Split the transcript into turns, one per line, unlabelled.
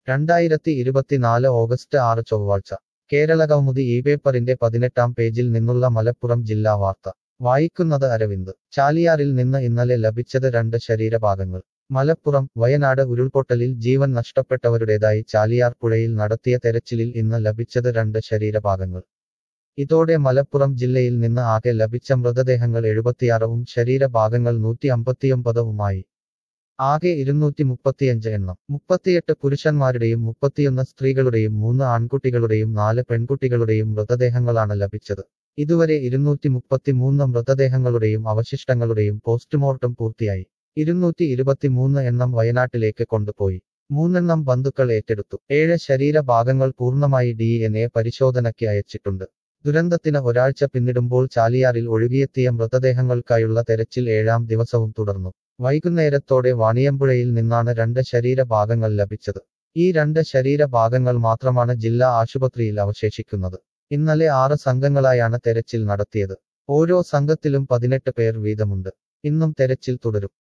രണ്ടായിരത്തി ഇരുപത്തിനാല് ഓഗസ്റ്റ് ആറ് ചൊവ്വാഴ്ച കേരള കൗമുദി ഈ പേപ്പറിന്റെ പതിനെട്ടാം പേജിൽ നിന്നുള്ള മലപ്പുറം ജില്ലാ വാർത്ത വായിക്കുന്നത് അരവിന്ദ് ചാലിയാറിൽ നിന്ന് ഇന്നലെ ലഭിച്ചത് രണ്ട് ശരീരഭാഗങ്ങൾ മലപ്പുറം വയനാട് ഉരുൾപൊട്ടലിൽ ജീവൻ നഷ്ടപ്പെട്ടവരുടേതായി ചാലിയാർ പുഴയിൽ നടത്തിയ തെരച്ചിലിൽ ഇന്ന് ലഭിച്ചത് രണ്ട് ശരീരഭാഗങ്ങൾ ഇതോടെ മലപ്പുറം ജില്ലയിൽ നിന്ന് ആകെ ലഭിച്ച മൃതദേഹങ്ങൾ എഴുപത്തിയാറവും ശരീരഭാഗങ്ങൾ നൂറ്റി അമ്പത്തിയൊമ്പതുമായി ആകെ ഇരുന്നൂറ്റി മുപ്പത്തിയഞ്ച് എണ്ണം മുപ്പത്തിയെട്ട് പുരുഷന്മാരുടെയും മുപ്പത്തിയൊന്ന് സ്ത്രീകളുടെയും മൂന്ന് ആൺകുട്ടികളുടെയും നാല് പെൺകുട്ടികളുടെയും മൃതദേഹങ്ങളാണ് ലഭിച്ചത് ഇതുവരെ ഇരുന്നൂറ്റി മുപ്പത്തിമൂന്ന് മൃതദേഹങ്ങളുടെയും അവശിഷ്ടങ്ങളുടെയും പോസ്റ്റ്മോർട്ടം പൂർത്തിയായി ഇരുന്നൂറ്റി ഇരുപത്തിമൂന്ന് എണ്ണം വയനാട്ടിലേക്ക് കൊണ്ടുപോയി മൂന്നെണ്ണം ബന്ധുക്കൾ ഏറ്റെടുത്തു ഏഴ് ശരീരഭാഗങ്ങൾ പൂർണ്ണമായി ഡി എൻ എ പരിശോധനയ്ക്ക് അയച്ചിട്ടുണ്ട് ദുരന്തത്തിന് ഒരാഴ്ച പിന്നിടുമ്പോൾ ചാലിയാറിൽ ഒഴുകിയെത്തിയ മൃതദേഹങ്ങൾക്കായുള്ള തെരച്ചിൽ ഏഴാം ദിവസവും തുടർന്നു വൈകുന്നേരത്തോടെ വാണിയമ്പുഴയിൽ നിന്നാണ് രണ്ട് ശരീരഭാഗങ്ങൾ ലഭിച്ചത് ഈ രണ്ട് ശരീരഭാഗങ്ങൾ മാത്രമാണ് ജില്ലാ ആശുപത്രിയിൽ അവശേഷിക്കുന്നത് ഇന്നലെ ആറ് സംഘങ്ങളായാണ് തെരച്ചിൽ നടത്തിയത് ഓരോ സംഘത്തിലും പതിനെട്ട് പേർ വീതമുണ്ട് ഇന്നും തെരച്ചിൽ തുടരും